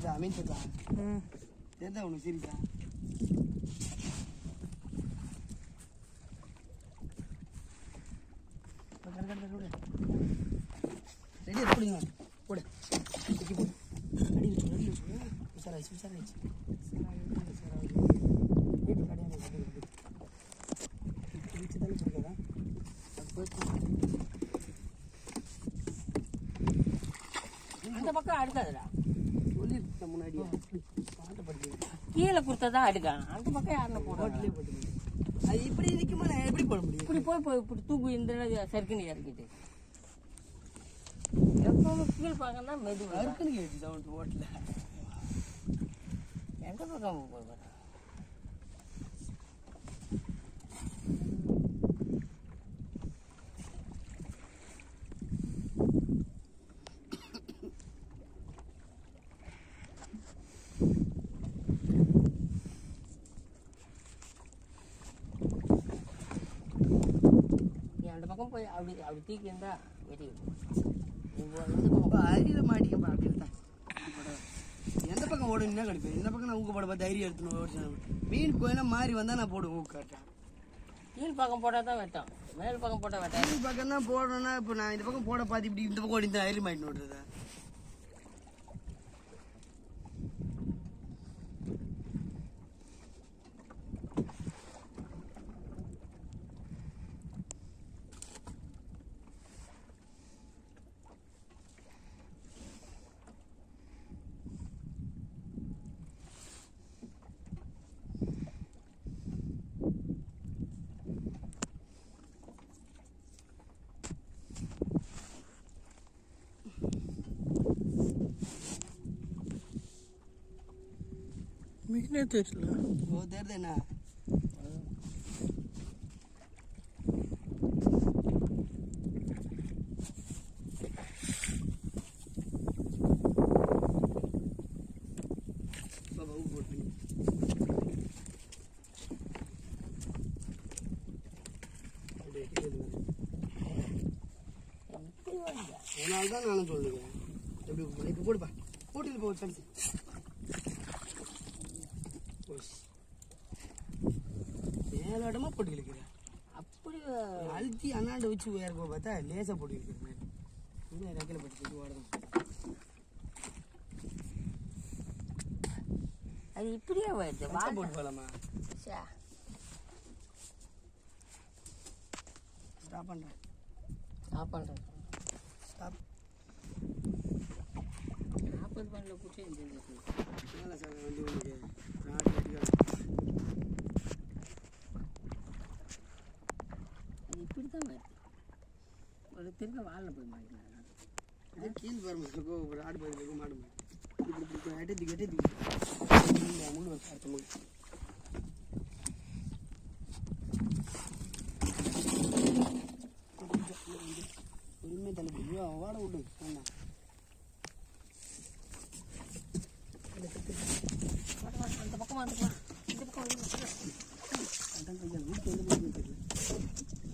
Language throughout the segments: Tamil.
தெரியுதா மீன் சத்தா ம் தெரியுதா உனக்கு சீரியஸா ரெடி எடுத்து போடு தூக்கி போடு அடி வச்சு அடி வச்சு உஷாராயிச்சு உஷாராயிச்சு வீட்டு கடையாக வச்சு தானே பிடிக்காதா அது போயிட்டு அந்த பக்கம் அடுக்காதுடா சொல்லியிருக்கேன் முன்னாடியே பாட்டை படிக்க கீழே கொடுத்ததான் அடுக்கான் அந்த பக்கம் யாருன்னு போடுவாங்க ரோட்லேயே போட்டு அது இப்படி இருக்குமா நான் எப்படி போட முடியும் இப்படி போய் போய் இப்படி தூக்கு இந்த சறுக்குன்னு இறக்கிட்டு எப்பவும் கீழ் பார்க்கனா மெதுவாக அறுக்குன்னு கேட்டு சவுண்ட் ரோட்டில் எந்த பக்கம் போய் நீ அந்த பக்கம் போய் அப்படி அப்படி தூக்கி இருந்தா வெட்டி நீ போ- இந்த பக்கம் இப்போ அரியில் மாட்டிக்கப்பா அப்படின்னு தான் எந்த பக்கம் ஓடுனா கிடைப்பேன் இந்த பக்கம் நான் ஊக்க போட பார்த்து தைரியம் எடுத்துன்னு ஓடிச்சேன் மீன் கோயினா மாறி வந்தால் நான் போடுவேன் ஊக்க கரெக்டாக கீழ் பக்கம் போட்டால் தான் வெட்டும் மேல் பக்கம் போட்டால் வெட்டாது மீன் பக்கம் தான் போடணும்னா இப்போ நான் இந்த பக்கம் போட பார்த்து இப்படி இந்த பக்கம் ஓடி இந்த அரி மாட்டின்னு ஓடுறதா மீனே தெரியல ஓ தெரியுது என்ன பாபா ஊக்கு போட்டு அப்படியே கீழே வருது. அதனால தான் நானும் சொல்லுவேன் எப்படி ஊக்கு போடு? இப்போ போடுப்பா போட்டியில் போ சரி மேலோட்டமா போட்டு இழுக்கிறேன் அப்படி அழுத்தி அண்ணாண்ட வச்சு உயர்ப்ப பார்த்தா லேசா போட்டு இழுக்கிறேன் இன்னும் ரெக்கையில் பட்டு போட்டு ஓடணும் அது இப்படியே வருது வச்சா போட்டு போகலாமா சா ஸ்டாப் பண்ணுறேன் ஆஃப் பண்ணுறேன் ஸ்டாப் நாற்பது பண்ணில் பிடிச்சி இந்த மேலே சார் வண்டி உனக்கு நாட்டு அடிக்காது அது இப்படி தான் வருது ஒரு திருக்க வாலில் போய் மாட்டினாங்க இதே கீழ் பாருங்க இருக்கும் ஒரு ஆடு பதில் இருக்கும் மாடு மாதிரி. இப்படி இப்படி இப்படி எட்டத்துக்கு எட்டத்துக்கு இந்த முள்ளு வச்சு அடுத்த முள்ளு பொறுமையாக தள்ளி போய் வாட விடு வேண்டாம் அந்த பக்கம் வந்துக்கலாம் இந்த பக்கம் வந்து அதான் கையால் வீட்டு வந்து போய் தெரியல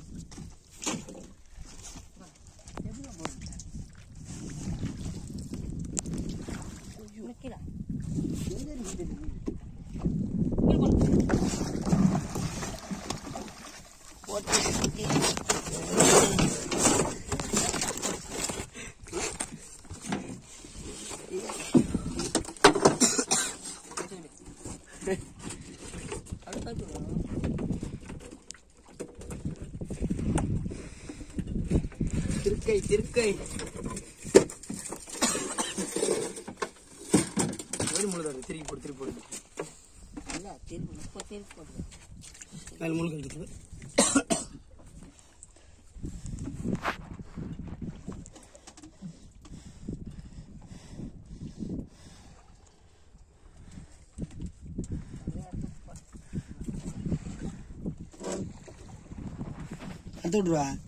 நிற்கிறா எங்கே இருக்கு தெரியுது திருக்கை திருக்கை ஒரு முழு தான் திருப்பி போடு திருப்பி போடு இல்லை திருப்பி இப்போ திருப்பி போட்டு மேலே முழு கழிச்சு அடுத்து விட்ருவா